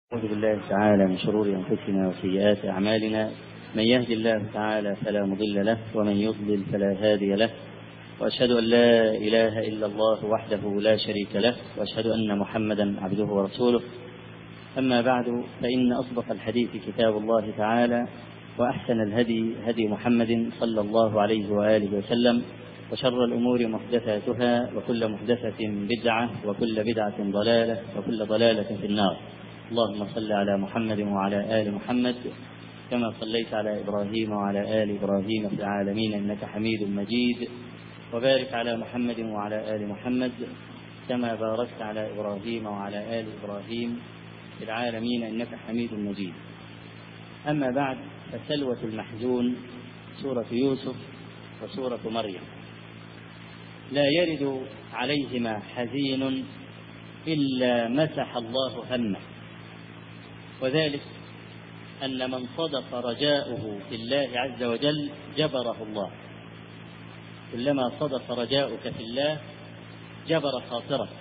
أعوذ بالله تعالى من شرور أنفسنا وسيئات أعمالنا من يهد الله تعالى فلا مضل له ومن يضلل فلا هادي له وأشهد أن لا إله إلا الله وحده لا شريك له وأشهد أن محمدا عبده ورسوله أما بعد فإن أصدق الحديث كتاب الله تعالى وأحسن الهدي هدي محمد صلى الله عليه وآله وسلم وشر الأمور محدثاتها وكل محدثة بدعة وكل بدعة ضلالة وكل ضلالة في النار اللهم صل على محمد وعلى آل محمد كما صليت على إبراهيم وعلى آل إبراهيم في العالمين إنك حميد مجيد وبارك على محمد وعلى آل محمد كما باركت على إبراهيم وعلى آل إبراهيم في العالمين إنك حميد مجيد أما بعد فسلوة المحزون سورة يوسف وسورة مريم لا يرد عليهما حزين إلا مسح الله همه وذلك أن من صدق رجاؤه في الله عز وجل جبره الله كلما صدق رجاؤك في الله جبر خاطرك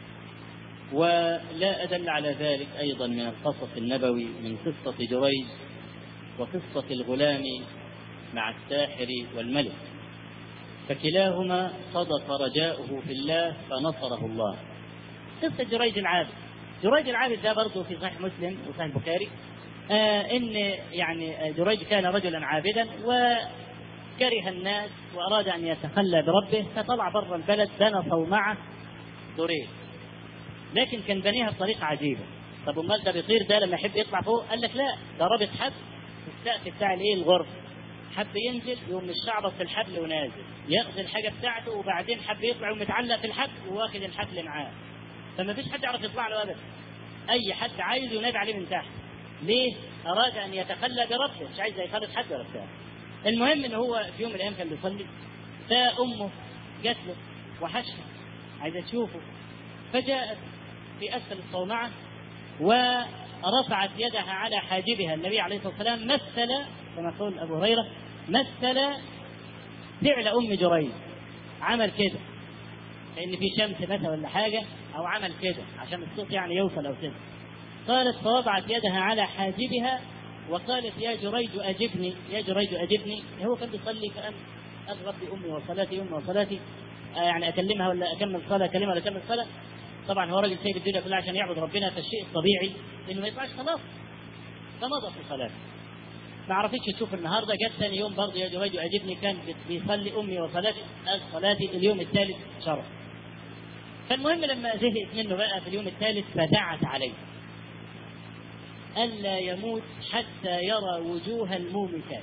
ولا أدل على ذلك أيضا من القصص النبوي من قصة جريج وقصة الغلام مع الساحر والملك فكلاهما صدق رجاؤه في الله فنصره الله قصة جريج العابد جريج العابد ده برضه في صحيح مسلم وصحيح البخاري آه ان يعني جريج كان رجلا عابدا وكره الناس واراد ان يتخلى بربه فطلع بره البلد بنى صومعه دورين لكن كان بنيها بطريقه عجيبه طب امال ده بيطير ده لما يحب يطلع فوق قال لك لا ده رابط حبل في السقف بتاع الايه الغرف حب ينزل يقوم مشعبط في الحبل ونازل ياخذ الحاجه بتاعته وبعدين حب يطلع ومتعلق في الحبل وواخد الحبل معاه فما فيش حد يعرف يطلع له ابدا اي حد عايز ينادي عليه من تحت ليه؟ اراد ان يتخلى بربه مش عايز يخالط حد ولا بتاع المهم ان هو في يوم من الايام كان بيصلي فامه جات له وحشها عايزه تشوفه فجاءت في اسفل الصومعه ورفعت يدها على حاجبها النبي عليه الصلاه والسلام مثل كما يقول ابو هريره مثل فعل ام جريج عمل كده لان في شمس مثلا ولا حاجه او عمل كده عشان الصوت يعني يوصل او كده قالت فوضعت يدها على حاجبها وقالت يا جريج اجبني يا جريج اجبني هو كان بيصلي فقام اضرب بامي وصلاتي امي وصلاتي آه يعني اكلمها ولا اكمل صلاه اكلمها ولا اكمل صلاه طبعا هو راجل سايب الدنيا كلها عشان يعبد ربنا فالشيء الطبيعي انه ما يطلعش خلاص فمضى في صلاته ما عرفتش تشوف النهارده جت ثاني يوم برضه يا جريج اجبني كان بيصلي امي وصلاتي صلاتي اليوم الثالث شرف فالمهم لما زهقت منه بقى في اليوم الثالث فدعت عليه ألا يموت حتى يرى وجوه المومسات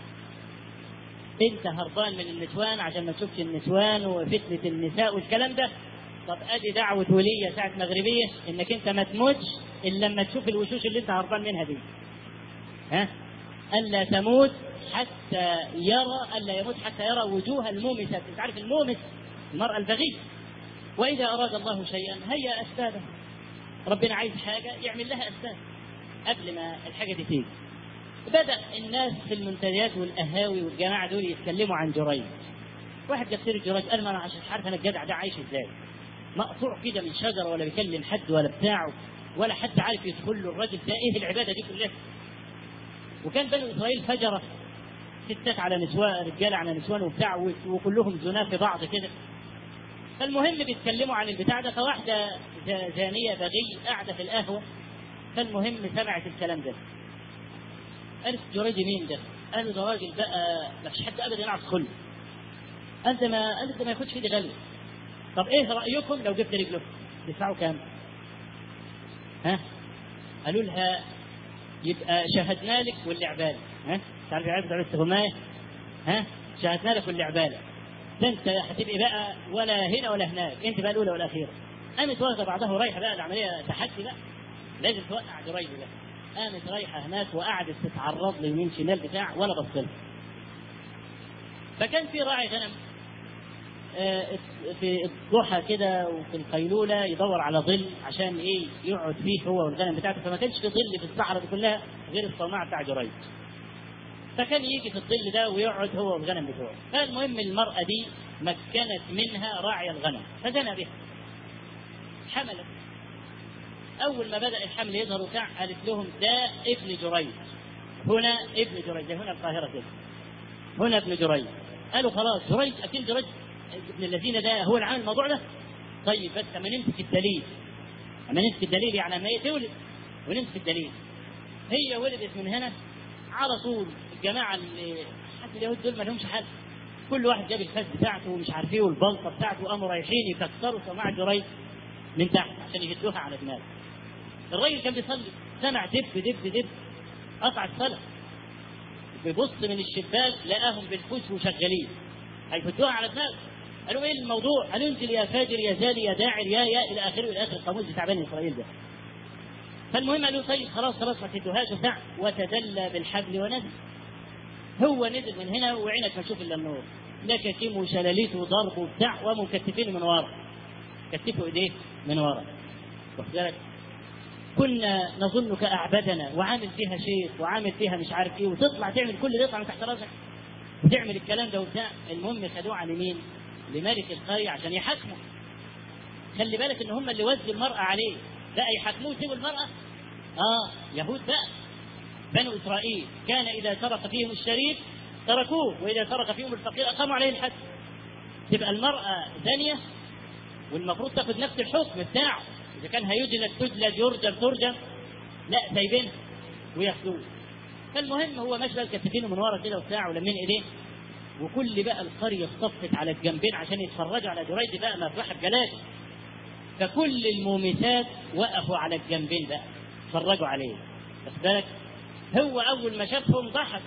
انت هربان من النسوان عشان ما تشوفش النسوان وفتنة النساء والكلام ده طب ادي دعوة ولية ساعة مغربية انك انت ما تموتش الا لما تشوف الوشوش اللي انت هربان منها دي ها الا تموت حتى يرى الا يموت حتى يرى وجوه المومسات انت عارف المومس المرأة البغية وإذا أراد الله شيئا هيا أسبابه ربنا عايز حاجة يعمل لها أسباب قبل ما الحاجة دي تيجي بدأ الناس في المنتديات والقهاوي والجماعة دول يتكلموا عن جريج واحد جاب سيرة جريج قال ما أنا عشان عارف أنا الجدع ده عايش إزاي مقطوع كده من شجرة ولا بيكلم حد ولا بتاعه ولا حد عارف يدخل له الراجل ده إيه العبادة دي كلها وكان بنو إسرائيل فجرة ستات على نسوان رجالة على نسوان وبتاع وكلهم زنا في بعض كده فالمهم بيتكلموا عن البتاع ده فواحدة زانية بغي قاعدة في القهوة فالمهم سمعت الكلام ده قالت جريج مين ده؟ قالوا ده راجل بقى ما فيش حد ابدا يعرف كله انت ما قالت ده ما ياخدش ايدي غالي طب ايه رايكم لو جبت رجله؟ تدفعوا كام؟ ها؟ قالوا لها يبقى شهدنا لك واللي عبالك ها؟ تعرف عارف تعرف التهمايه؟ ها؟ شهدنا لك واللي عبالك ده انت هتبقي بقى ولا هنا ولا هناك انت بقى الاولى والاخيره قامت واخده بعضها ورايحه بقى العمليه تحدي بقى لازم توقع جريج ده قامت رايحه هناك وقعدت تتعرض لي يمين شمال بتاع ولا بص فكان في راعي غنم في الضحى كده وفي القيلوله يدور على ظل عشان ايه يقعد فيه هو والغنم بتاعته فما كانش في ظل في الصحراء دي كلها غير الصومعه بتاع جريج فكان يجي في الظل ده ويقعد هو والغنم بتوعه فالمهم المرأة دي مكنت منها راعي الغنم فزنى بها حملت أول ما بدأ الحمل يظهر وبتاع قالت لهم ده ابن جريج هنا ابن جريج ده هنا القاهرة كده هنا ابن جريج قالوا خلاص جريج أكيد جريج ابن الذين ده هو اللي عامل الموضوع ده طيب بس اما نمسك الدليل اما نمسك الدليل يعني اما هي تولد ونمسك الدليل هي ولدت من هنا على طول الجماعه اللي حتى اليهود دول ما لهمش حل كل واحد جاب الفاس بتاعته ومش عارف ايه والبلطه بتاعته وقاموا رايحين يكسروا سماع جريج من تحت عشان يهدوها على دماغه الراجل كان بيصلي سمع دب دب دب قطع الصلاه بيبص من الشباك لقاهم بالفوس وشغالين هيفدوها على دماغه قالوا ايه الموضوع؟ قالوا انزل يا فاجر يا زالي يا داعر يا يا الى اخره الى اخر القاموس بتاع بني اسرائيل ده. فالمهم قالوا طيب خلاص خلاص ما تدوهاش وبتاع وتدلى بالحبل ونزل. هو نزل من هنا وعينك ما تشوف الا النور. لا كتيم وشلاليت وضرب وبتاع ومكتفين من ورا. كتفوا ايديه من ورا. واخد بالك؟ كنا نظنك اعبدنا وعامل فيها شيخ وعامل فيها مش عارف ايه وتطلع تعمل كل ده يطلع من تحت راسك وتعمل الكلام ده وبتاع المهم خدوه على مين؟ لملك القرية عشان يحاكمه خلي بالك ان هم اللي وزوا المرأة عليه بقى يحاكموه سيبوا المرأة اه يهود بقى بنو اسرائيل كان اذا سرق فيهم الشريف تركوه واذا سرق فيهم الفقير اقاموا عليه الحد تبقى المرأة زانية والمفروض تاخد نفس الحكم بتاعه اذا كان هيجلد تجلد يرجم ترجم لا سايبينها وياخدوه فالمهم هو ماشي بقى كتفينه من ورا كده وبتاع ولمين ايديه وكل بقى القرية اصطفت على الجنبين عشان يتفرجوا على جريج بقى مفرحة بجلاله فكل المومسات وقفوا على الجنبين بقى اتفرجوا عليه واخد بالك هو أول ما شافهم ضحك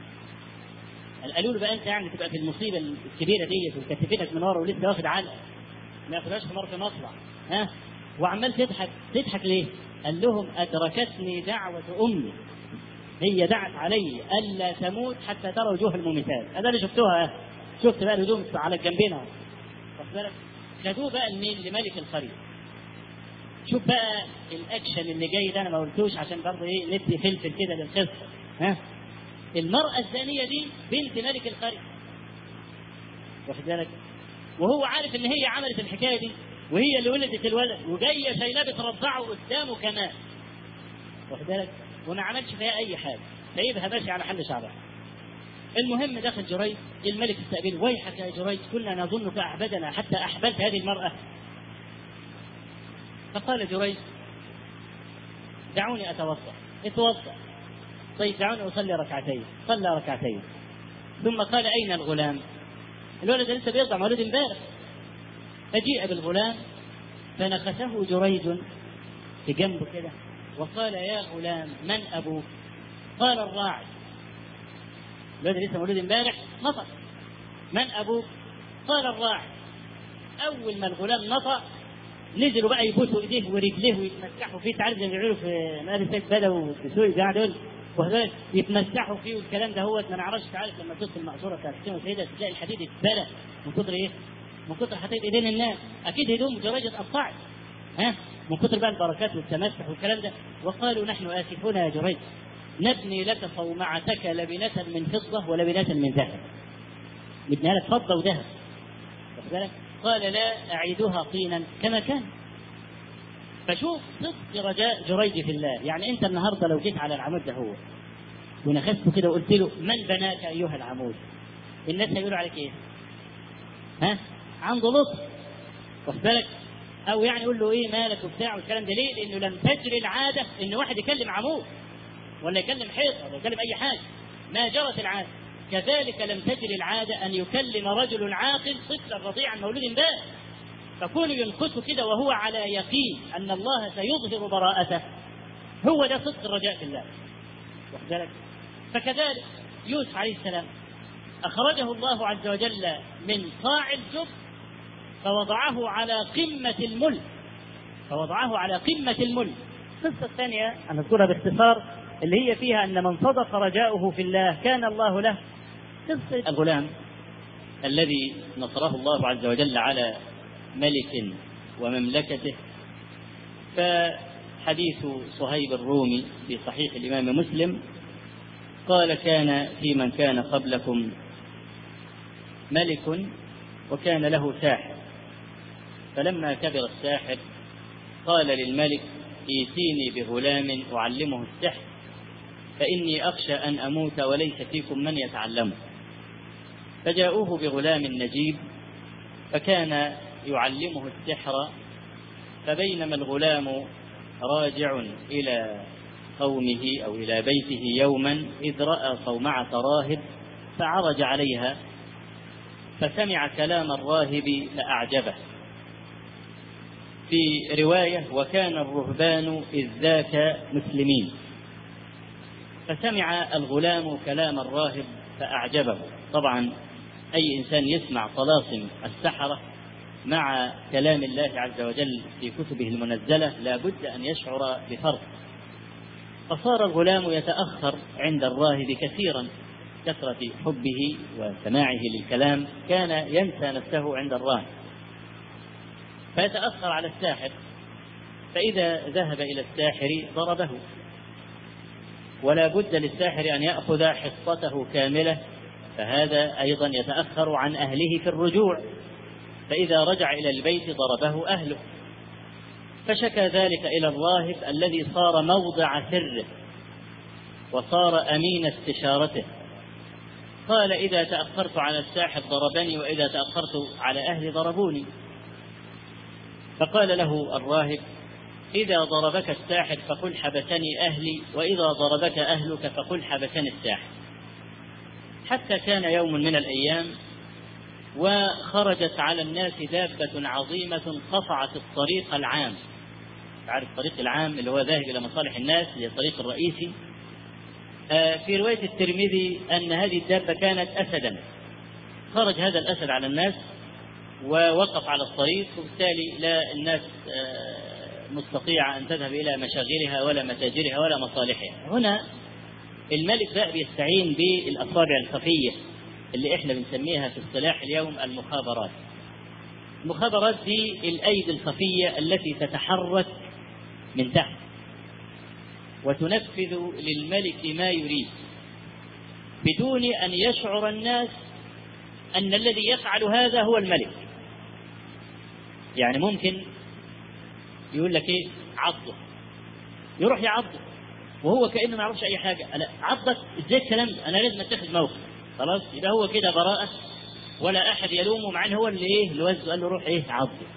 قالوا له بقى أنت يعني تبقى في المصيبة الكبيرة دي وكتفتك من ورا ولسه واخد علقة ما ياخدهاش حمار في مصلع ها وعمال تضحك تضحك ليه؟ قال لهم أدركتني دعوة أمي هي دعت علي الا تموت حتى ترى وجوه المميتات هذا اللي شفتوها شفت بقى الهدوم على الجنبين اهو واخد بالك خدوه بقى لمين لملك القريه شوف بقى الاكشن اللي جاي ده انا ما قلتوش عشان برضه ايه ندي فلفل كده للقصه ها المراه الزانيه دي بنت ملك القريه واخد بالك وهو عارف ان هي عملت الحكايه دي وهي اللي ولدت الولد وجايه شايلاه بترضعه قدامه كمان واخد بالك وما عملش فيها اي حاجه سايبها ماشي على حل شعرها المهم دخل جريج الملك استقبله ويحك يا جريج كنا نظنك اعبدنا حتى احبلت هذه المراه فقال جريج دعوني اتوضا اتوضا طيب دعوني اصلي ركعتين صلى ركعتين ثم قال اين الغلام الولد لسه بيرضع مولود امبارح فجيء بالغلام فنخسه جريج في جنبه كده وقال يا غلام من ابوك؟ قال الراعي الولد لسه مولود امبارح نطق من ابوك؟ قال الراعي اول ما الغلام نطق نزلوا بقى يبوسوا ايديه ورجليه ويتمسحوا فيه تعرف زي ما بيعملوا في مدارس سيد بدوي في سوريا قاعد يقول وهذول يتمسحوا فيه والكلام ده هو ما نعرفش تعرف لما تدخل المقصوره بتاعت حسين وسيده تلاقي الحديد اتبلى من كتر ايه؟ من كتر حطيت ايدين الناس اكيد هدوم جراجة اتقطعت ها من كتر بقى البركات والتمسح والكلام ده وقالوا نحن اسفون يا جريج نبني لك صومعتك لبنة من فضة ولبنة من ذهب نبنيها لك فضة وذهب واخد بالك؟ قال لا أعيدها طينا كما كان فشوف صدق رجاء جريج في الله يعني أنت النهاردة لو جيت على العمود ده هو ونخسته كده وقلت له من بناك أيها العمود الناس هيقولوا عليك إيه ها عنده لطف واخد بالك او يعني يقول له ايه مالك وبتاع والكلام ده ليه؟ لانه لم تجري العاده ان واحد يكلم عمود ولا يكلم حيط ولا يكلم اي حاجه ما جرت العاده كذلك لم تجري العاده ان يكلم رجل عاقل طفلا رضيعا مولود امبارح فكونه ينقصه كده وهو على يقين ان الله سيظهر براءته هو ده صدق الرجاء في الله واخد بالك فكذلك يوسف عليه السلام اخرجه الله عز وجل من قاع الجب فوضعه على قمة الملك فوضعه على قمة الملك القصة الثانية هنذكرها باختصار اللي هي فيها أن من صدق رجاؤه في الله كان الله له قصة الغلام الذي نصره الله عز وجل على ملك ومملكته فحديث صهيب الرومي في صحيح الإمام مسلم قال كان في من كان قبلكم ملك وكان له ساحر فلما كبر الساحر قال للملك ائتيني بغلام أعلمه السحر فإني أخشى أن أموت وليس فيكم من يتعلمه فجاءوه بغلام نجيب فكان يعلمه السحر فبينما الغلام راجع إلى قومه أو إلى بيته يوما إذ رأى صومعة راهب فعرج عليها فسمع كلام الراهب فأعجبه في رواية وكان الرهبان إذ ذاك مسلمين فسمع الغلام كلام الراهب فأعجبه طبعا أي إنسان يسمع طلاسم السحرة مع كلام الله عز وجل في كتبه المنزلة لا بد أن يشعر بفرق فصار الغلام يتأخر عند الراهب كثيرا كثرة حبه وسماعه للكلام كان ينسى نفسه عند الراهب فيتأخر على الساحر فإذا ذهب إلى الساحر ضربه ولا بد للساحر أن يأخذ حصته كاملة فهذا أيضا يتأخر عن أهله في الرجوع فإذا رجع إلى البيت ضربه أهله فشكى ذلك إلى الراهب الذي صار موضع سره وصار أمين استشارته قال إذا تأخرت على الساحر ضربني وإذا تأخرت على أهلي ضربوني فقال له الراهب إذا ضربك الساحر فقل حبسني أهلي وإذا ضربك أهلك فقل حبسني الساحر حتى كان يوم من الأيام وخرجت على الناس دابة عظيمة قطعت الطريق العام تعرف الطريق العام اللي هو ذاهب إلى مصالح الناس اللي الطريق الرئيسي آه، في رواية الترمذي أن هذه الدابة كانت أسدا خرج هذا الأسد على الناس ووقف على الطريق وبالتالي لا الناس آه، مستطيعة أن تذهب إلى مشاغلها ولا متاجرها ولا مصالحها هنا الملك بقى بيستعين بالأصابع الخفية اللي احنا بنسميها في اصطلاح اليوم المخابرات المخابرات دي الأيدي الخفية التي تتحرك من تحت وتنفذ للملك ما يريد بدون أن يشعر الناس أن الذي يفعل هذا هو الملك يعني ممكن يقول لك ايه عضه يروح يعضه وهو كانه ما يعرفش اي حاجه انا عضك ازاي الكلام ده انا لازم اتخذ موقف خلاص يبقى هو كده براءه ولا احد يلومه مع ان هو اللي ايه اللي وزه قال له روح ايه عضه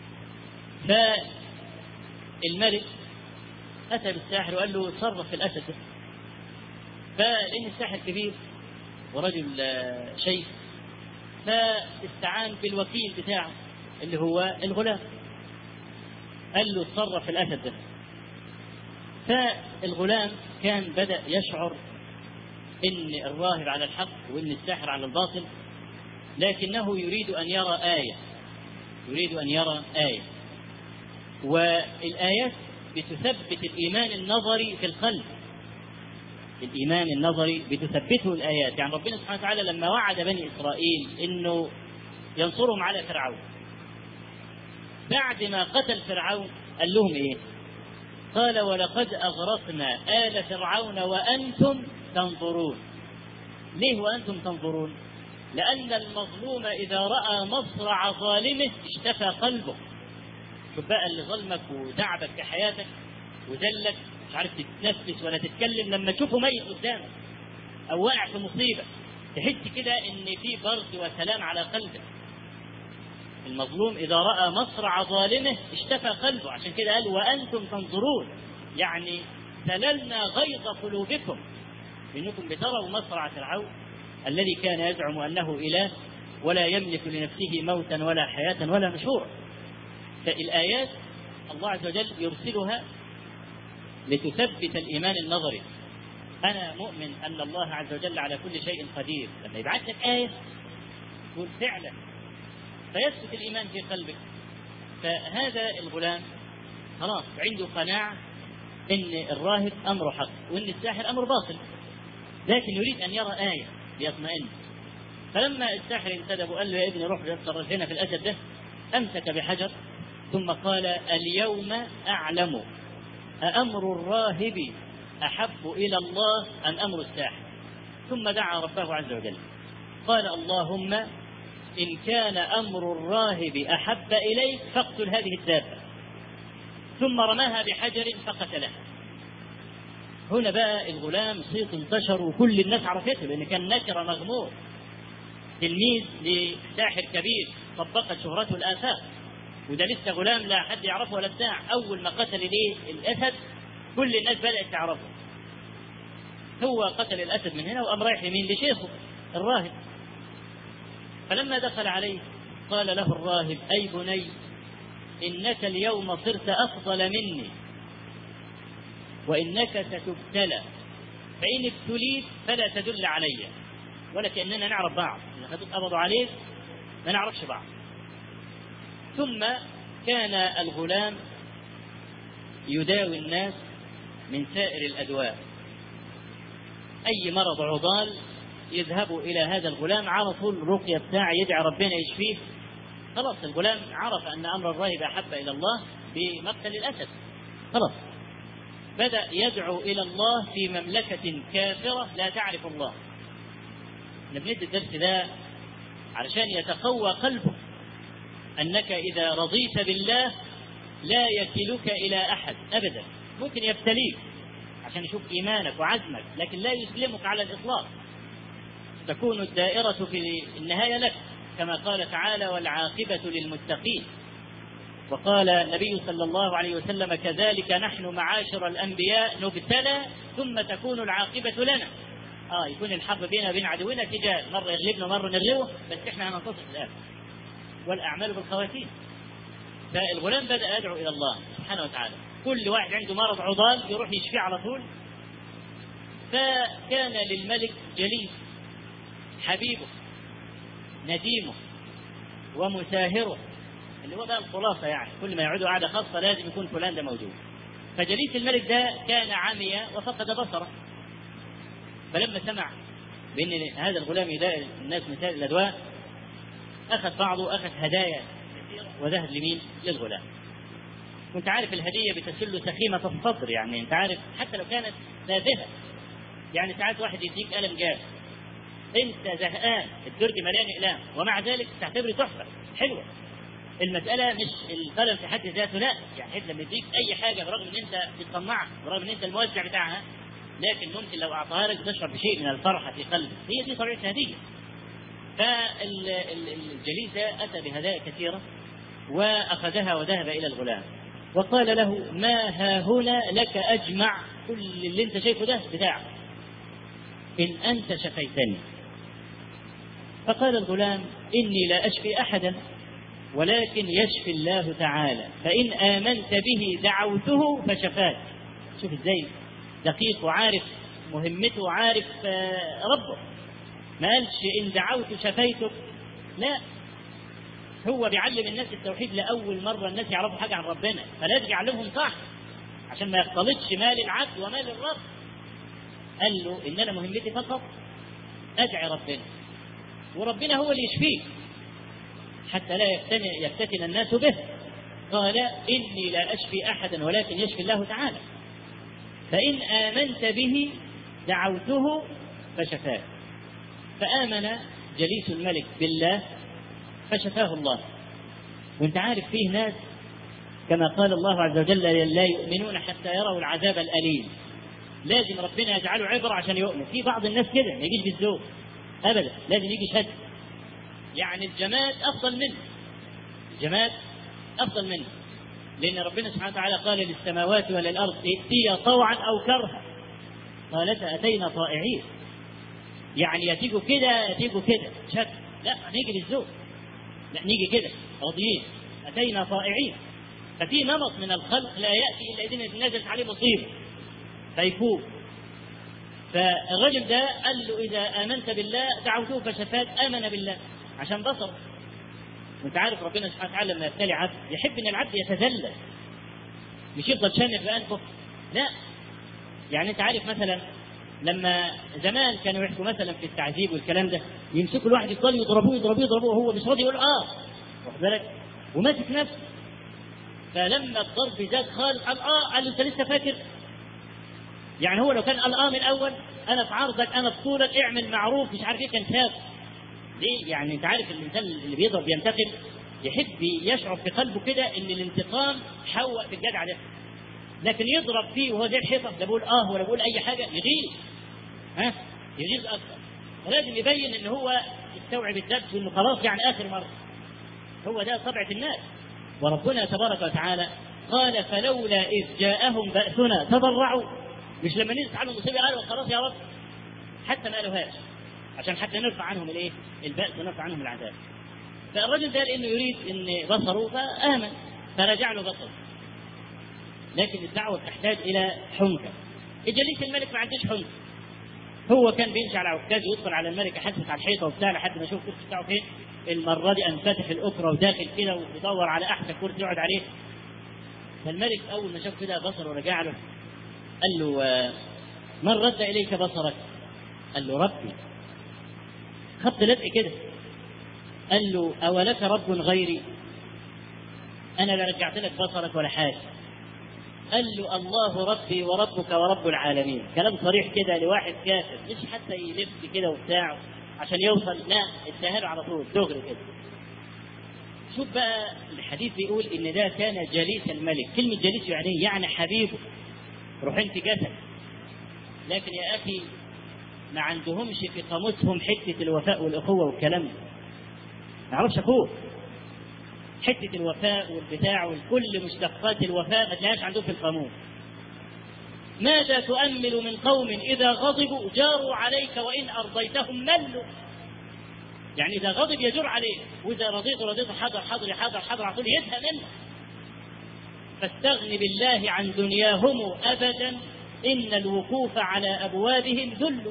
فالملك اتى بالساحر وقال له صرف في الاسد ده فلان الساحر كبير ورجل شيخ فاستعان بالوكيل بتاعه اللي هو الغلام قال له اتصرف في الاسد ده فالغلام كان بدا يشعر ان الراهب على الحق وان الساحر على الباطل لكنه يريد ان يرى ايه يريد ان يرى ايه والايات بتثبت الايمان النظري في القلب الايمان النظري بتثبته الايات يعني ربنا سبحانه وتعالى لما وعد بني اسرائيل انه ينصرهم على فرعون بعد ما قتل فرعون قال لهم ايه قال ولقد اغرقنا ال فرعون وانتم تنظرون ليه وانتم تنظرون لان المظلوم اذا راى مصرع ظالمه اشتفى قلبه شوف بقى اللي ظلمك وتعبك في حياتك وذلك مش عارف تتنفس ولا تتكلم لما تشوفه ميت قدامك او واقع في مصيبه تحس كده ان في برد وسلام على قلبك المظلوم إذا رأى مصرع ظالمه اشتفى قلبه عشان كده قال وأنتم تنظرون يعني سللنا غيظ قلوبكم إنكم بتروا مصرع فرعون الذي كان يزعم أنه إله ولا يملك لنفسه موتا ولا حياة ولا نشورا فالآيات الله عز وجل يرسلها لتثبت الإيمان النظري أنا مؤمن أن الله عز وجل على كل شيء قدير لما يبعث لك آية تقول فعلا فيثبت الإيمان في قلبك فهذا الغلام خلاص عنده قناعة إن الراهب أمره حق وإن الساحر أمر باطل لكن يريد أن يرى آية ليطمئن فلما الساحر انتدب وقال له يا ابني روح اتصرف هنا في الأسد ده أمسك بحجر ثم قال اليوم أعلم أأمر الراهب أحب إلى الله أم أمر الساحر ثم دعا ربه عز وجل قال اللهم إن كان أمر الراهب أحب إليك فاقتل هذه الدابة ثم رماها بحجر فقتلها هنا بقى الغلام صيت انتشر وكل الناس عرفته لان كان نكره مغمور تلميذ لساحر كبير طبقت شهرته الافاق وده لسه غلام لا حد يعرفه ولا بتاع اول ما قتل ليه الاسد كل الناس بدات تعرفه هو قتل الاسد من هنا وقام رايح يمين لشيخه الراهب فلما دخل عليه قال له الراهب اي بني انك اليوم صرت افضل مني وانك ستبتلى فان ابتليت فلا تدل علي ولا كاننا نعرف بعض اذا قبضوا عليك ما نعرفش بعض ثم كان الغلام يداوي الناس من سائر الادواء اي مرض عضال يذهبوا الى هذا الغلام على طول الرقيه بتاعه يدعي ربنا يشفيه خلاص الغلام عرف ان امر الراهب احب الى الله بمقتل الاسد خلاص بدا يدعو الى الله في مملكه كافره لا تعرف الله احنا بندي الدرس ده علشان يتقوى قلبك انك اذا رضيت بالله لا يكلك الى احد ابدا ممكن يبتليك عشان يشوف ايمانك وعزمك لكن لا يسلمك على الاطلاق تكون الدائره في النهايه لك كما قال تعالى والعاقبه للمتقين وقال النبي صلى الله عليه وسلم كذلك نحن معاشر الانبياء نبتلى ثم تكون العاقبه لنا اه يكون الحرب بيننا وبين عدونا تجاه مره يغلبنا ومره نغلبه بس احنا هننتصر في الاخر والاعمال بالخواتيم فالغلام بدا يدعو الى الله سبحانه وتعالى كل واحد عنده مرض عضال يروح يشفيه على طول فكان للملك جليس حبيبه نديمه ومساهره اللي هو بقى الخلاصه يعني كل ما يقعدوا قعده خاصه لازم يكون فلان ده موجود فجليس الملك ده كان عمي وفقد بصره فلما سمع بان هذا الغلام يداعي الناس من سائر الادواء اخذ بعضه اخذ هدايا وذهب لمين؟ للغلام. وانت عارف الهديه بتسل سخيمه الصدر يعني انت عارف حتى لو كانت تافهه يعني ساعات واحد يديك قلم جاف انت زهقان الدرج مليان اقلام ومع ذلك تعتبره تحفه حلوه المسألة مش القلم في حد ذاته لا يعني لما يديك أي حاجة برغم إن أنت بتصنعها برغم إن أنت الموزع بتاعها لكن ممكن لو أعطاها لك تشعر بشيء من الفرحة في قلبك هي دي طبيعة الهدية فالجليس أتى بهدايا كثيرة وأخذها وذهب إلى الغلام وقال له ما ها هنا لك أجمع كل اللي أنت شايفه ده بتاعك إن أنت شفيتني فقال الغلام إني لا أشفي أحدا ولكن يشفي الله تعالى فإن آمنت به دعوته فشفاك شوف ازاي دقيق وعارف مهمته وعارف ربه ما قالش إن دعوت شفيتك لا هو بيعلم الناس التوحيد لأول مرة الناس يعرفوا حاجة عن ربنا فلازم يعلمهم صح عشان ما يختلطش مال العبد ومال الرب قال له إن أنا مهمتي فقط أدعي ربنا وربنا هو اللي يشفيك حتى لا يفتتن الناس به قال إني لا أشفي أحدا ولكن يشفي الله تعالى فإن آمنت به دعوته فشفاك فآمن جليس الملك بالله فشفاه الله وانت عارف فيه ناس كما قال الله عز وجل لا يؤمنون حتى يروا العذاب الأليم لازم ربنا يجعله عبرة عشان يؤمن في بعض الناس كده ما يجيش بالذوق أبدا لازم يجي شد يعني الجماد أفضل منه الجماد أفضل منه لأن ربنا سبحانه وتعالى قال للسماوات وللأرض ائتيا طوعا أو كرها قالتا أتينا طائعين يعني يتيجوا كده يتيجوا كده شك لا نيجي بالذوق لا نيجي كده راضيين أتينا طائعين ففي نمط من الخلق لا يأتي إلا إذا نزلت عليه مصيبة فيفوق فالرجل ده قال له إذا آمنت بالله دعوته فشفاك آمن بالله عشان بصر وانت عارف ربنا سبحانه وتعالى لما يبتلي عبد يحب ان العبد يتذلل مش يفضل شامخ بانفه لا يعني انت عارف مثلا لما زمان كانوا يحكوا مثلا في التعذيب والكلام ده يمسكوا الواحد يفضل يضربوه يضربوه يضربوه وهو مش راضي يقول اه واخد بالك وماسك نفسه فلما الضرب زاد خالص قال اه قال له انت لسه فاكر يعني هو لو كان قال اه من الاول انا في عرضك انا في طولك اعمل معروف مش عارف ايه كان فاق ليه؟ يعني انت عارف الانسان اللي بيضرب بينتقم يحب يشعر في قلبه كده ان الانتقام حوق في الجدع ده لكن يضرب فيه وهو زي الحيطه لا بيقول اه ولا بيقول اي حاجه يغيظ ها يغيظ اكثر ولازم يبين ان هو يستوعب الدرس وانه خلاص يعني اخر مره هو ده طبيعه الناس وربنا تبارك وتعالى قال فلولا اذ جاءهم باسنا تضرعوا مش لما نزلت عنهم مصيبه قالوا خلاص يا رب حتى ما قالوهاش عشان حتى نرفع عنهم الايه؟ البأس ونرفع عنهم العذاب. فالرجل ده لانه يريد ان بصره فامن فرجع له بصره. لكن الدعوه تحتاج الى حنكه. جليس الملك ما عندوش حنكه. هو كان بيمشي على عكاز ويدخل على الملك يحسس على الحيطه وبتاع لحد ما يشوف الكرسي بتاعه فين. المره دي انفتح الاخرى وداخل كده ويدور على احسن كرسي يقعد عليه. فالملك اول ما شاف كده بصره ورجع له قال له من رد اليك بصرك؟ قال له ربي خط لزق كده قال له أولك رب غيري أنا لا رجعت لك بصرك ولا حاجة قال له الله ربي وربك ورب العالمين كلام صريح كده لواحد كافر مش حتى يلف كده وبتاع عشان يوصل لا اداها له على طول دغري كده شوف بقى الحديث بيقول ان ده كان جليس الملك كلمة جليس يعني يعني حبيبه روحين في جسد لكن يا اخي ما عندهمش في قاموسهم حته الوفاء والاخوه والكلام ده ما يعرفش اخوه حته الوفاء والبتاع وكل مشتقات الوفاء ما تلاقيهاش عندهم في القاموس ماذا تؤمل من قوم اذا غضبوا جاروا عليك وان ارضيتهم ملوا يعني اذا غضب يجر عليك واذا رضيت رضيت حاضر حاضر حاضر حاضر على طول يزهق منك فاستغن بالله عن دنياهم ابدا ان الوقوف على ابوابهم ذل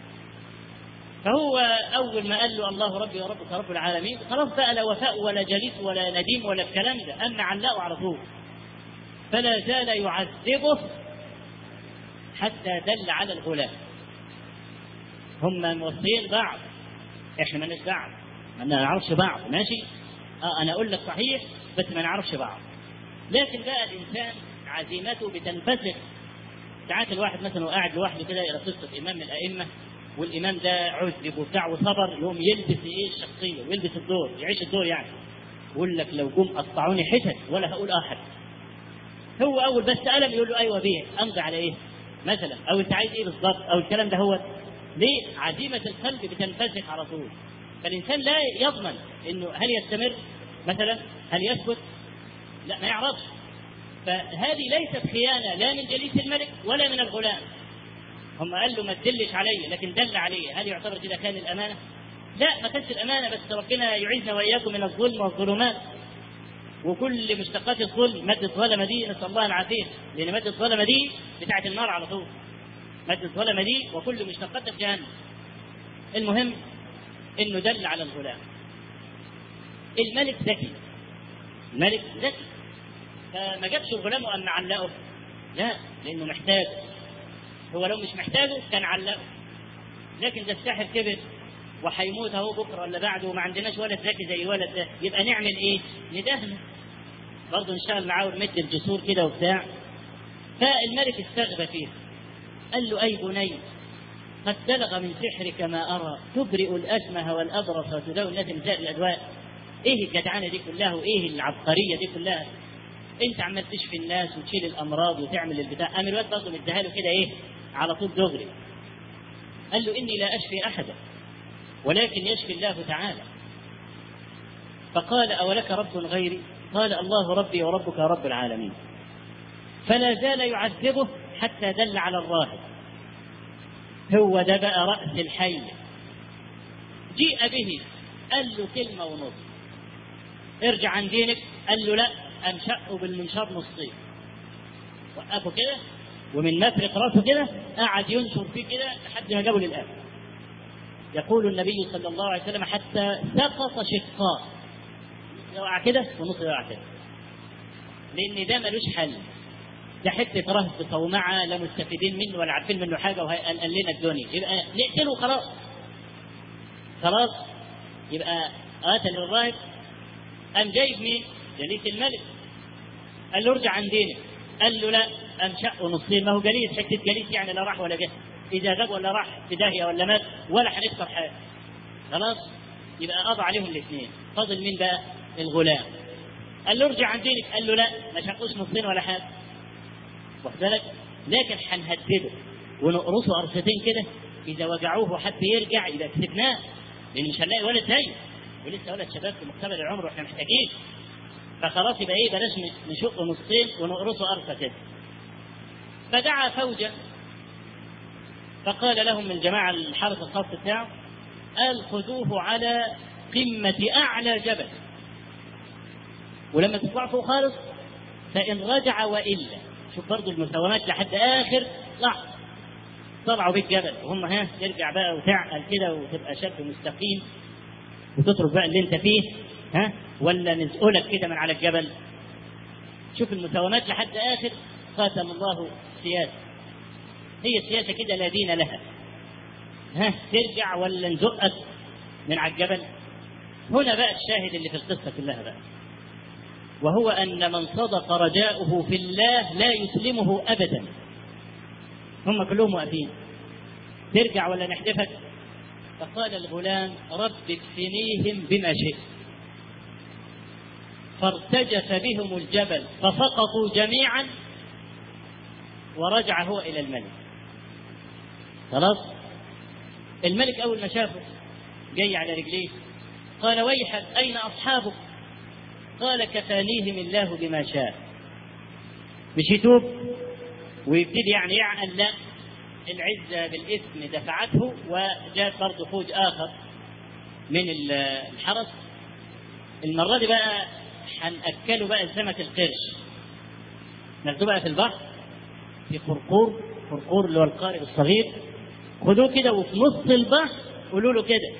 فهو اول ما قال له الله ربي وربك رب العالمين خلاص بقى لا وفاء ولا جليس ولا نديم ولا الكلام ده اما علقه على طول فلا زال يعذبه حتى دل على الغلام هم موصيين بعض احنا ما بعض ما نعرفش بعض ماشي اه انا اقول لك صحيح بس ما نعرفش بعض لكن بقى الانسان عزيمته بتنفسخ ساعات الواحد مثلا وقاعد لوحده كده يقرا قصه امام من الائمه والامام ده عذب وبتاع وصبر يقوم يلبس ايه الشخصيه ويلبس الدور يعيش الدور يعني يقول لك لو جم قطعوني حتت ولا هقول احد هو اول بس قلم يقول له ايوه بيه امضي على ايه مثلا او انت عايز ايه بالظبط او الكلام ده هو ليه عزيمه القلب بتنفسخ على طول فالانسان لا يضمن انه هل يستمر مثلا هل يثبت لا ما يعرفش فهذه ليست خيانه لا من جليس الملك ولا من الغلام هم قال له ما تدلش علي لكن دل علي هل يعتبر كده كان الامانه؟ لا ما كانتش الامانه بس ربنا يعيذنا واياكم من الظلم والظلمات وكل مشتقات الظلم مادة الظلمة دي نسأل الله العافية لأن مادة الظلمة دي بتاعت النار على طول مادة الظلمة دي وكل مشتقاتها في جهنم المهم إنه دل على الغلام الملك ذكي الملك ذكي فما جابش الغلام وقام معلقه لا لأنه محتاج هو لو مش محتاجه كان علقه لكن ده الساحر كبر وهيموت اهو بكره ولا بعده وما عندناش ولد ذكي زي الولد ده يبقى نعمل ايه؟ ندهنه برضه نشتغل معاه ونمد الجسور كده وبتاع فالملك استغبى فيه قال له اي بني قد بلغ من سحرك ما ارى تبرئ الاشمه والابرص وتداوي الناس من سائر الادواء ايه الجدعنه دي كلها وايه العبقريه دي كلها انت عمال تشفي الناس وتشيل الامراض وتعمل البتاع قام الواد برضه مديها له كده ايه على طول دغري قال له اني لا اشفي احدا ولكن يشفي الله تعالى فقال اولك رب غيري قال الله ربي وربك رب العالمين فلا زال يعذبه حتى دل على الراهب هو ده بقى راس الحي جيء به قال له كلمه ونص ارجع عن دينك قال له لا انشأه بالمنشار نصين وقفه كده ومن مفرق راسه كده قعد ينشر فيه كده لحد ما جابه للآخر يقول النبي صلى الله عليه وسلم حتى سقط شقاء يقع كده ونص يقع كده لأن ده ملوش حل ده حتة رهب صومعة لا مستفيدين منه ولا عارفين منه حاجة وهيقلقل لنا الدنيا يبقى نقتله خلاص خلاص يبقى قاتل الراهب قام جايب مين؟ جليس الملك قال له ارجع عن دينك قال له لا انشأه نصين ما هو جليس حته جليس يعني لا راح ولا جه اذا غاب ولا راح في داهيه ولا مات ولا هنخسر حاجه خلاص يبقى قضى عليهم الاثنين فاضل مين بقى الغلام قال له ارجع عن دينك قال له لا ما شقوش نصين ولا حاجه واخد بالك لكن هنهدده ونقرصه قرصتين كده اذا وجعوه وحب يرجع يبقى كسبناه لان مش هنلاقي ولد زيه ولسه ولد شباب في مقتبل العمر واحنا محتاجين فخلاص يبقى ايه بلاش نشق نصين ونقرصه قرصه كده فدعا فوجا فقال لهم من جماعة الحرس الخاص بتاعه قال خذوه على قمة أعلى جبل ولما تطلع فوق خالص فإن رجع وإلا شوف برضه المساومات لحد آخر لحظة طلعوا بيت جبل وهم ها ترجع بقى وتعقل كده وتبقى شاب مستقيم وتترك بقى اللي انت فيه ها ولا نزقلك كده من على الجبل شوف المساومات لحد آخر خاتم الله سياسة هي سياسة كده لا دين لها ها ترجع ولا نزقك من على الجبل هنا بقى الشاهد اللي في القصة كلها بقى وهو أن من صدق رجاؤه في الله لا يسلمه أبدا هم كلهم واقفين ترجع ولا نحدفك فقال الغلام رب اكفنيهم بما شئت فارتجف بهم الجبل فسقطوا جميعا ورجع هو إلى الملك خلاص الملك أول ما شافه جاي على رجليه قال ويحك أين أصحابك قال كفانيهم الله بما شاء مش يتوب ويبتدي يعني يعقل لا العزة بالإثم دفعته وجاء برضه فوج آخر من الحرس المرة دي بقى هنأكله بقى سمك القرش ناخده بقى في البحر في قرقور قرقور اللي هو القارب الصغير خدوه كده وفي نص البحر قولوا له كده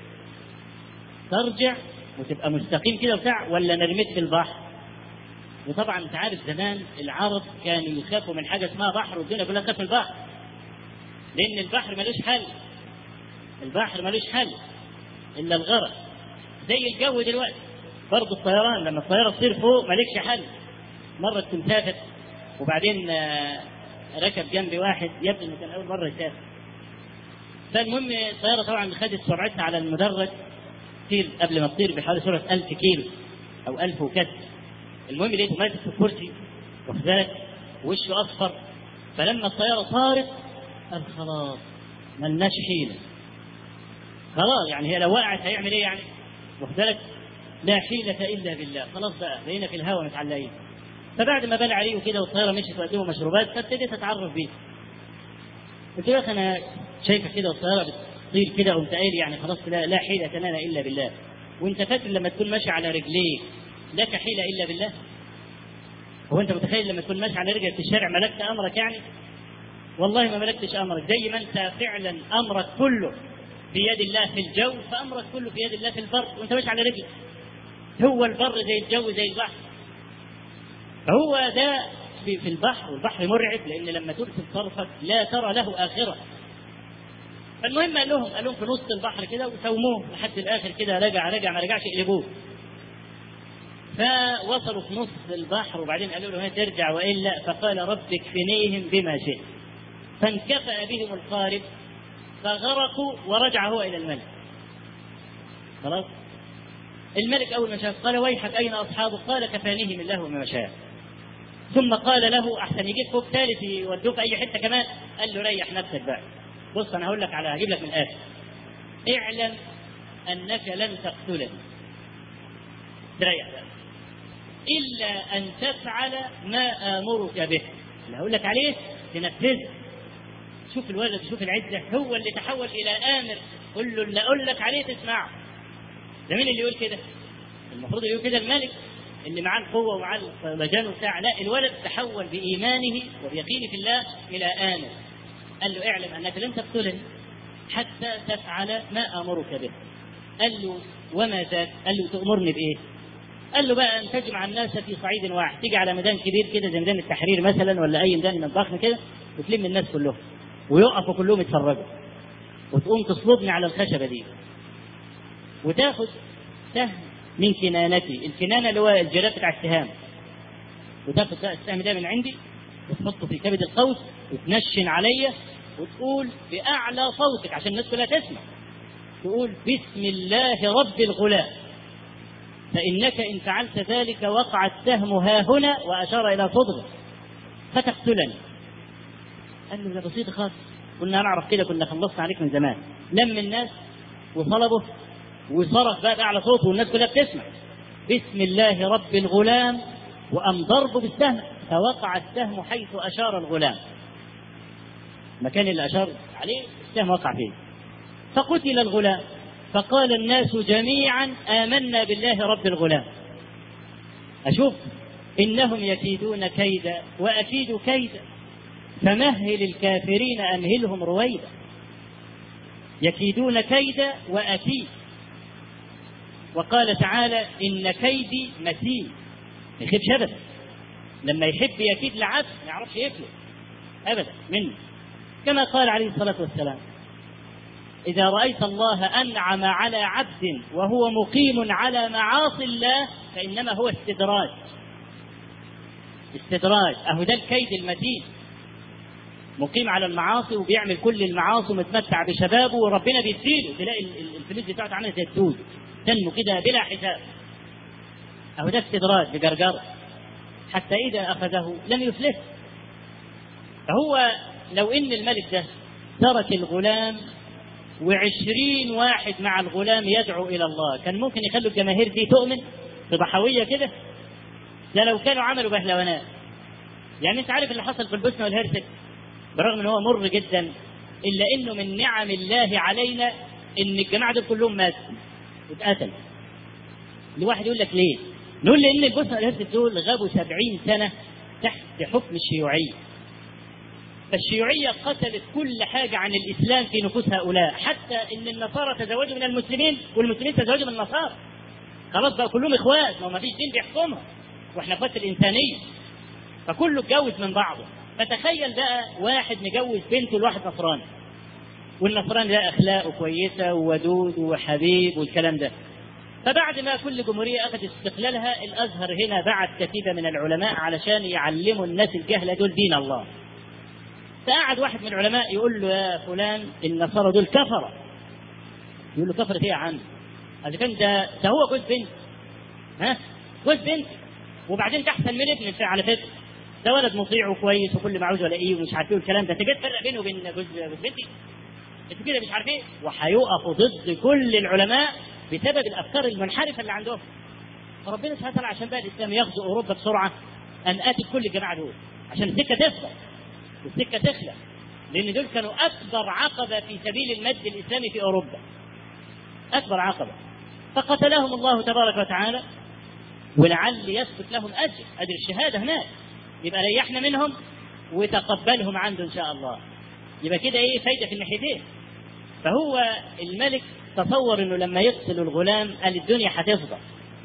ترجع وتبقى مستقيم كده وبتاع ولا نرميك في البحر وطبعا انت عارف زمان العرب كانوا يخافوا من حاجه اسمها بحر والدنيا كلها تخاف من البحر لان البحر ملوش حل البحر ملوش حل الا الغرق زي الجو دلوقتي برضه الطيران لما الطياره تصير فوق مالكش حل مره كنت مسافر وبعدين ركب جنبي واحد يبدو انه كان اول مره يسافر فالمهم الطياره طبعا خدت سرعتها على المدرج تطير قبل ما تطير بحوالي سرعه 1000 كيلو او 1000 وكسر المهم لقيته ماسك في الكرسي واخد بالك وشه اصفر فلما الطياره طارت قال خلاص ملناش حيله خلاص يعني هي لو وقعت هيعمل ايه يعني واخد بالك لا حيلة إلا بالله خلاص بقى بقينا في الهواء متعلقين فبعد ما بلع عليه كده والطيارة مشيت وقدموا مشروبات فابتديت أتعرف بيه قلت له أنا شايفك كده والطيارة بتطير كده وأنت قايل يعني خلاص لا, لا حيلة لنا إلا بالله وأنت فاكر لما تكون ماشي على رجليك لك حيلة إلا بالله هو أنت متخيل لما تكون ماشي على رجلك في الشارع ملكت أمرك يعني والله ما ملكتش أمرك زي ما أنت فعلا أمرك كله في يد الله في الجو فأمرك كله في يد الله في البر وأنت ماشي على رجلك هو البر زي الجو زي البحر فهو ده في في البحر والبحر مرعب لان لما ترسل طرفك لا ترى له اخره فالمهم قال لهم قال لهم في نص البحر كده وسوموه لحد الاخر كده رجع رجع ما رجعش يقلبوه فوصلوا في نص البحر وبعدين قالوا له ترجع والا فقال رب اكفنيهم بما شئت فانكفأ بهم القارب فغرقوا ورجع هو الى الملك خلاص الملك أول ما شاف قال ويحك أين أصحابك؟ قال كفانيهم الله بما شاء. ثم قال له أحسن يجيب فوق ثالث يودوك أي حتة كمان قال له ريح نفسك بقى. بص أنا هقول لك على هجيب لك من الآخر. اعلم أنك لن تقتلني. تريح بقى. إلا أن تفعل ما آمرك به. اللي هقول لك عليه تنفذه. شوف الولد شوف العزة هو اللي تحول إلى آمر قل له اللي أقول لك عليه تسمعه. ده مين اللي يقول كده؟ المفروض يقول كده الملك اللي معاه القوة ومعاه المجال وبتاع لا الولد تحول بإيمانه وبيقينه في الله إلى آمن قال له اعلم أنك لن تقتلني حتى تفعل ما آمرك به قال له وما ذاك؟ قال له تأمرني بإيه؟ قال له بقى أن تجمع الناس في صعيد واحد تيجي على ميدان كبير كده زي ميدان التحرير مثلا ولا أي ميدان من الضخم كده وتلم الناس كلهم ويقفوا كلهم يتفرجوا وتقوم تصلبني على الخشبة دي وتاخد سهم من كنانتي الكنانه اللي هو الجلاد بتاع السهام وتاخد بقى السهم ده من عندي وتحطه في كبد القوس وتنشن عليا وتقول باعلى صوتك عشان الناس كلها تسمع تقول بسم الله رب الغلام فإنك إن فعلت ذلك وقع السهم ها هنا وأشار إلى صدغه فتقتلني قال له ده بسيط خالص كنا نعرف كده كنا خلصنا عليك من زمان لم الناس وطلبه وصرخ بقى بأعلى صوته والناس كلها بتسمع بسم الله رب الغلام وأم ضربه بالسهم فوقع السهم حيث أشار الغلام المكان اللي أشار عليه السهم وقع فيه فقتل الغلام فقال الناس جميعا آمنا بالله رب الغلام أشوف إنهم يكيدون كيدا وأكيد كيدا فمهل الكافرين أمهلهم رويدا يكيدون كيدا وأكيد وقال تعالى إن كيدي متين ما يخيبش أبدا لما يحب يكيد لعبد ما يعرفش يفلت أبدا منه كما قال عليه الصلاة والسلام إذا رأيت الله أنعم على عبد وهو مقيم على معاصي الله فإنما هو استدراج استدراج أهو ده الكيد المتين مقيم على المعاصي وبيعمل كل المعاصي ومتمتع بشبابه وربنا بيديله تلاقي الفلوس بتاعته عامله زي الدود تنمو كده بلا حساب أهو ده استدراج بجرجرة حتى إذا أخذه لم يفلت فهو لو إن الملك ده ترك الغلام وعشرين واحد مع الغلام يدعو إلى الله كان ممكن يخلوا الجماهير دي تؤمن في ضحوية كده ده لو كانوا عملوا بهلوانات يعني انت عارف اللي حصل في البوسنة والهرسك برغم ان هو مر جدا الا انه من نعم الله علينا ان الجماعة دول كلهم ماتوا واتقتلوا الواحد يقول لك ليه نقول لان البوسنة والهرسك دول غابوا سبعين سنة تحت حكم الشيوعية فالشيوعية قتلت كل حاجة عن الإسلام في نفوس هؤلاء حتى إن النصارى تزوجوا من المسلمين والمسلمين تزوجوا من النصارى خلاص بقى كلهم إخوات ما فيش دين بيحكمها وإحنا إخوات الإنسانية فكله اتجوز من بعضه فتخيل بقى واحد مجوز بنته لواحد نصراني والنصراني ده أخلاقه كويسة وودود وحبيب والكلام ده فبعد ما كل جمهورية أخذت استقلالها الأزهر هنا بعت كتيبة من العلماء علشان يعلموا الناس الجهلة دول دين الله فقعد واحد من العلماء يقول له يا فلان النصارى دول كفرة يقول له كفرة ايه يا عم؟ اذا كان ده ده هو جوز بنت ها جوز بنت وبعدين ده احسن من ابنك على فكره ده ولد مطيع وكويس وكل ما عاوز الاقيه ومش عارف ايه والكلام ده انت جاي تفرق بينه وبين جوز جوز بنتي انت كده مش عارف ايه وهيقفوا ضد كل العلماء بسبب الافكار المنحرفه اللي عندهم فربنا سبحانه وتعالى عشان بقى الاسلام يغزو اوروبا بسرعه ان اتي كل الجماعه دول عشان السكه تفضل والسكه تخلى لان دول كانوا اكبر عقبه في سبيل المد الاسلامي في اوروبا اكبر عقبه فقتلهم الله تبارك وتعالى ولعل يثبت لهم اجر اجر الشهاده هناك يبقى ريحنا منهم وتقبلهم عنده ان شاء الله يبقى كده ايه فايده في الناحيتين فهو الملك تصور انه لما يقتل الغلام قال الدنيا هتفضل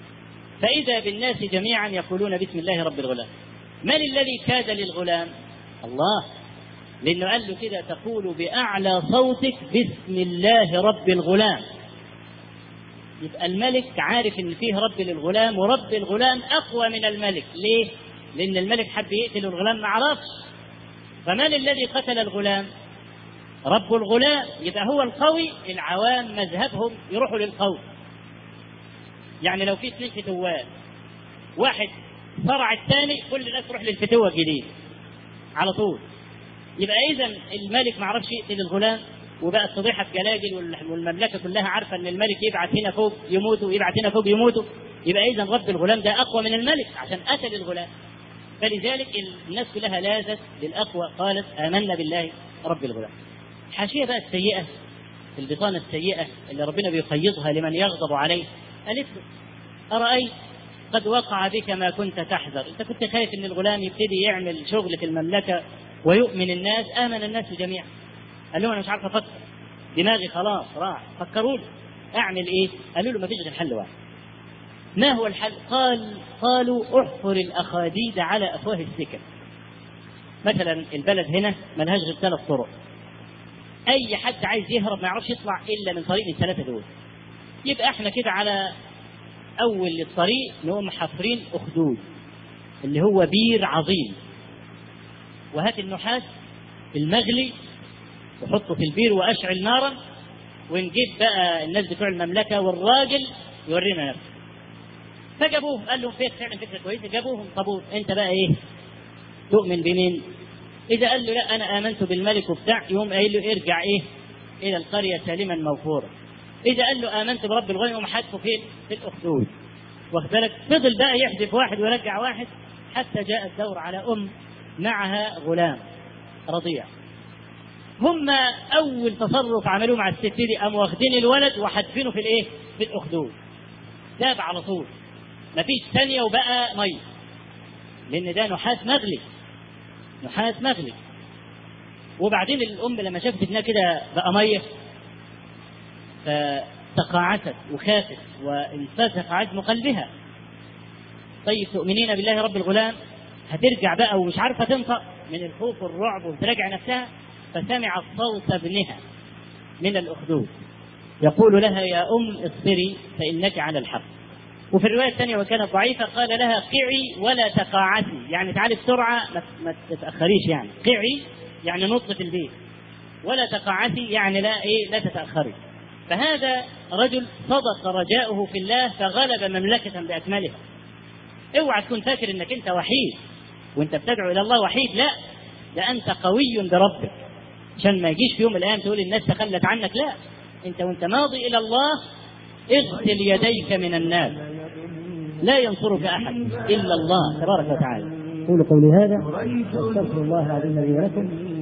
فاذا بالناس جميعا يقولون بسم الله رب الغلام من الذي كاد للغلام الله لأنه قال له كده تقول بأعلى صوتك بسم الله رب الغلام يبقى الملك عارف ان فيه رب للغلام ورب الغلام اقوى من الملك ليه لان الملك حب يقتل الغلام ما عرفش فمن الذي قتل الغلام رب الغلام يبقى هو القوي العوام مذهبهم يروحوا للقوي يعني لو في اثنين فتوات واحد صرع الثاني كل الناس تروح للفتوه الجديد على طول يبقى اذا الملك ما عرفش يقتل الغلام وبقت فضيحه جلاجل والمملكه كلها عارفه ان الملك يبعث هنا فوق يموتوا ويبعث هنا فوق يموتوا يبقى اذا رب الغلام ده اقوى من الملك عشان قتل الغلام فلذلك الناس كلها لاذت للاقوى قالت امنا بالله رب الغلام حاشيه بقى السيئه البطانه السيئه اللي ربنا بيقيضها لمن يغضب عليه قالت له ارايت قد وقع بك ما كنت تحذر انت كنت خايف ان الغلام يبتدي يعمل شغل في المملكه ويؤمن الناس امن الناس جميعا قال لهم انا مش عارف افكر دماغي خلاص راح فكروا لي اعمل ايه قالوا له ما فيش غير حل واحد ما هو الحل قال قالوا احفر الاخاديد على افواه السكك مثلا البلد هنا ملهاش غير ثلاث طرق اي حد عايز يهرب ما يعرفش يطلع الا من طريق من الثلاثه دول يبقى احنا كده على اول الطريق نقوم حافرين اخدود اللي هو بير عظيم وهات النحاس المغلي وحطه في البير واشعل نارا ونجيب بقى الناس بتوع المملكه والراجل يورينا نفسه فجابوه قال لهم فكره فعلا فكره كويسه جابوهم طابور انت بقى ايه؟ تؤمن بمين؟ اذا قال له لا انا امنت بالملك وبتاع يقوم قايل له ارجع ايه؟ الى القريه سالما موفورا. اذا قال له امنت برب الغنم يقوم حذفه فين؟ في الاخدود. واخد بالك؟ فضل بقى يحذف واحد ويرجع واحد حتى جاء الدور على ام معها غلام رضيع. هم اول تصرف عملوه مع الست دي قاموا واخدين الولد وحادفينه في الايه؟ في الاخدود. داب على طول. مفيش ثانيه وبقى ميه. لان ده نحاس مغلي. نحاس مغلي. وبعدين الام لما شافت ابنها كده بقى ميه فتقاعست وخافت وانفسخ عزم قلبها. طيب تؤمنين بالله رب الغلام هترجع بقى ومش عارفه تنطق من الخوف والرعب وتراجع نفسها فسمعت صوت ابنها من الأخدود يقول لها يا أم اصبري فإنك على الحق وفي الرواية الثانية وكانت ضعيفة قال لها قعي ولا تقاعسي يعني تعالي بسرعة ما تتأخريش يعني قعي يعني نط في البيت ولا تقاعسي يعني لا إيه لا تتأخري فهذا رجل صدق رجاؤه في الله فغلب مملكة بأكملها اوعى تكون فاكر انك انت وحيد وانت بتدعو الى الله وحيد لا ده انت قوي بربك عشان ما يجيش في يوم من الايام تقول الناس تخلت عنك لا انت وانت ماضي الى الله اغسل يديك من الناس لا ينصرك احد الا الله تبارك وتعالى قولوا قولي هذا واستغفر الله العظيم لي ولكم